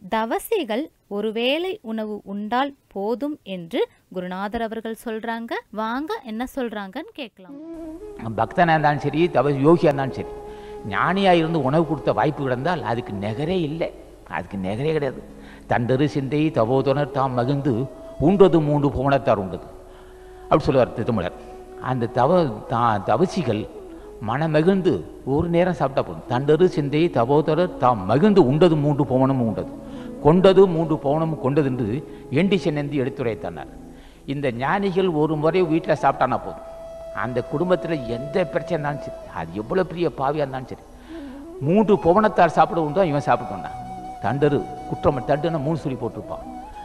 தவசிகள் ஒருவேளை உணவு உண்டால் போதும் என்று குருநாதர் அவர்கள் சொல்றாங்க வாங்க என்ன சொல்றாங்கன்னு கேட்கலாம் பக்தனாக இருந்தாலும் சரி தவ யோகியாக இருந்தாலும் சரி ஞானியாக இருந்து உணவு கொடுத்த வாய்ப்பு கிடந்தால் அதுக்கு நிகரே இல்லை அதுக்கு நிகரே கிடையாது தண்டரு சிந்தை தவோதனர் தாம் மகிழ்ந்து உண்டது மூன்று புவனத்தார் உண்டது அப்படி சொல்லுவார் திருமலர் அந்த தவ தா தவசிகள் மனமகிழ்ந்து ஒரு நேரம் சாப்பிட்டா போதும் தண்டரு சிந்தை தவோதரர் தாம் மகிழ்ந்து உண்டது மூன்று புவனமும் உண்டது கொண்டது மூன்று பவுனமும் கொண்டது என்று எண்டி சென்னந்தி எடுத்துரைத்தனர் இந்த ஞானிகள் ஒரு முறை வீட்டில் சாப்பிட்டானா போதும் அந்த குடும்பத்தில் எந்த பிரச்சனை இருந்தாலும் சரி அது எவ்வளோ பெரிய பாவியாக இருந்தாலும் சரி மூன்று புவனத்தார் சாப்பிட உண்டோ இவன் சாப்பிட்டு தண்டரு குற்றம் தண்டுன்னு மூணு சொல்லி போட்டிருப்பான்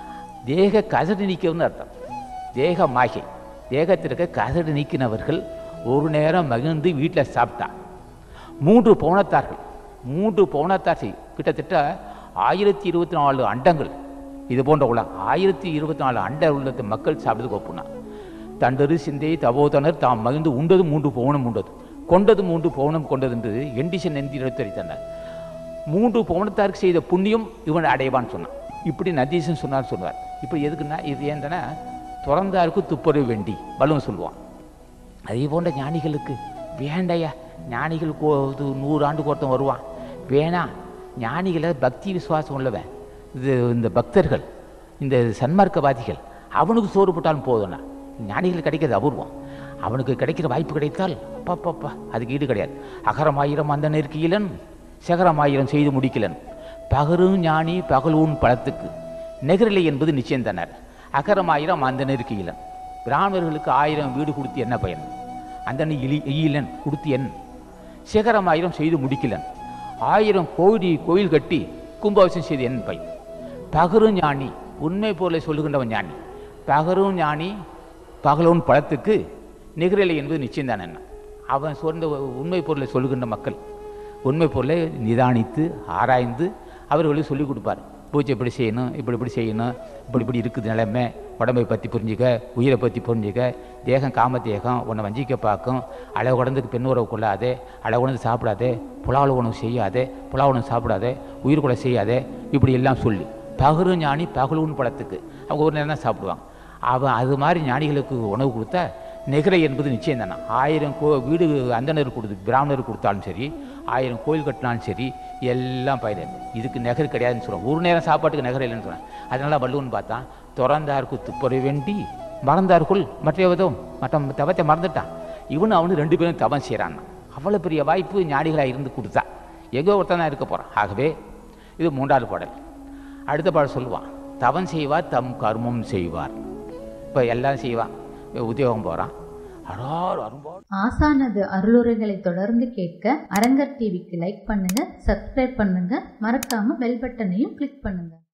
தேக கசடு நீக்கவுன்னு அர்த்தம் தேக மாகை தேகத்திற்கு கசடு நீக்கினவர்கள் ஒரு நேரம் மகிழ்ந்து வீட்டில் சாப்பிட்டா மூன்று பவுனத்தார்கள் மூன்று பவுனத்தார் செய் கிட்டத்தட்ட ஆயிரத்தி இருபத்தி நாலு அண்டங்கள் இது போன்ற உலகம் ஆயிரத்தி இருபத்தி நாலு அண்ட உள்ளத்து மக்கள் சாப்பிட்டதுக்கு ஒப்புனா தண்டரு சிந்தை தவோதனர் தாம் மகிழ்ந்து உண்டது மூன்று பவுனம் உண்டது கொண்டது மூன்று பவுனம் கொண்டது என்று எண்டிசன் நந்தி எடுத்துரைத்தனர் மூன்று பவுனத்தாருக்கு செய்த புண்ணியம் இவன் அடைவான்னு சொன்னான் இப்படி நதீசன் சொன்னார் சொன்னார் இப்போ எதுக்குன்னா இது ஏந்தனா துறந்தாருக்கு துப்புரவு வேண்டி பலூன் சொல்லுவான் அதே போன்ற ஞானிகளுக்கு வேண்டையா ஞானிகள் கோ இது நூறு ஆண்டுக்கு ஒருத்தன் வருவான் வேணாம் ஞானிகளை பக்தி விசுவாசம் உள்ளவன் இது இந்த பக்தர்கள் இந்த சன்மார்க்கவாதிகள் அவனுக்கு சோறு போட்டாலும் போதும்னா ஞானிகள் கிடைக்கிறது அபூர்வம் அவனுக்கு கிடைக்கிற வாய்ப்பு கிடைத்தால் அப்பப்பப்பா அதுக்கு ஈடு கிடையாது அகரமாயிரம் அந்த நெருக்கியிலன் சகரமாயிரம் செய்து முடிக்கலன் பகரும் ஞானி பகலூன் பழத்துக்கு நெகரில்லை என்பது நிச்சயம் தனர் அகரமாயிரம் அந்த நெருக்கியிலன் பிராமணர்களுக்கு ஆயிரம் வீடு கொடுத்து என்ன பயன் அந்த இலி ஈலன் கொடுத்து என் சிகரமாயிரம் செய்து முடிக்கலன் ஆயிரம் கோடி கோயில் கட்டி கும்பாபிஷேகம் செய்து என் பயன் பகரும் ஞானி உண்மை பொருளை சொல்லுகின்றவன் ஞானி பகரும் ஞானி பகலோன் பழத்துக்கு நிகரில்லை என்பது நிச்சயம் தான் என்ன அவன் சொந்த உண்மை பொருளை சொல்லுகின்ற மக்கள் உண்மை பொருளை நிதானித்து ஆராய்ந்து அவர்களுக்கு சொல்லிக் கொடுப்பார் பூஜை இப்படி செய்யணும் இப்படி இப்படி செய்யணும் இப்படி இப்படி இருக்குது நிலைமை உடம்பை பற்றி புரிஞ்சுக்க உயிரை பற்றி புரிஞ்சுக்க தேகம் காம தேகம் உன்னை வஞ்சிக்க பார்க்கும் அளவு கடந்துக்கு பெண் உறவு கொள்ளாதே அளவு கடந்து சாப்பிடாதே புலாவ் உணவு செய்யாதே புலாவ் உணவு சாப்பிடாதே உயிர் கூட செய்யாதே இப்படி எல்லாம் சொல்லி பகரு ஞானி பகலூன் பழத்துக்கு அவங்க ஒரு நேரம் தான் சாப்பிடுவாங்க அவன் அது மாதிரி ஞானிகளுக்கு உணவு கொடுத்தா நெகிரை என்பது நிச்சயம் தானே ஆயிரம் கோ வீடு அந்தனர் கொடுத்து பிராமணர் கொடுத்தாலும் சரி ஆயிரம் கோயில் கட்டினாலும் சரி எல்லாம் பயன் இதுக்கு நெகர் கிடையாதுன்னு சொல்லுவான் ஒரு நேரம் சாப்பாட்டுக்கு நெகர் இல்லைன்னு சொன்னான் அதனால வள்ளுவன் பார்த்தான் துறந்தாருக்கு துப்புரை வேண்டி மறந்தாருக்குள் மற்ற விதம் மற்ற தவத்தை மறந்துட்டான் இவனு அவனு ரெண்டு பேரும் தவம் செய்கிறான் அவ்வளோ பெரிய வாய்ப்பு ஞானிகளாக இருந்து கொடுத்தா எங்கோ ஒருத்தன் தான் இருக்க போகிறான் ஆகவே இது மூன்றாவது பாடல் அடுத்த பாடல் சொல்லுவான் தவம் செய்வார் தம் கர்மம் செய்வார் இப்போ எல்லாம் செய்வான் உத்தியோகம் போகிறான் அடார் அரும்பாடு ஆசானது அருளுரைகளை தொடர்ந்து கேட்க அரங்கர் டிவிக்கு லைக் பண்ணுங்க சப்ஸ்கிரைப் பண்ணுங்க மறக்காம பெல் பட்டனையும் கிளிக் பண்ணுங்க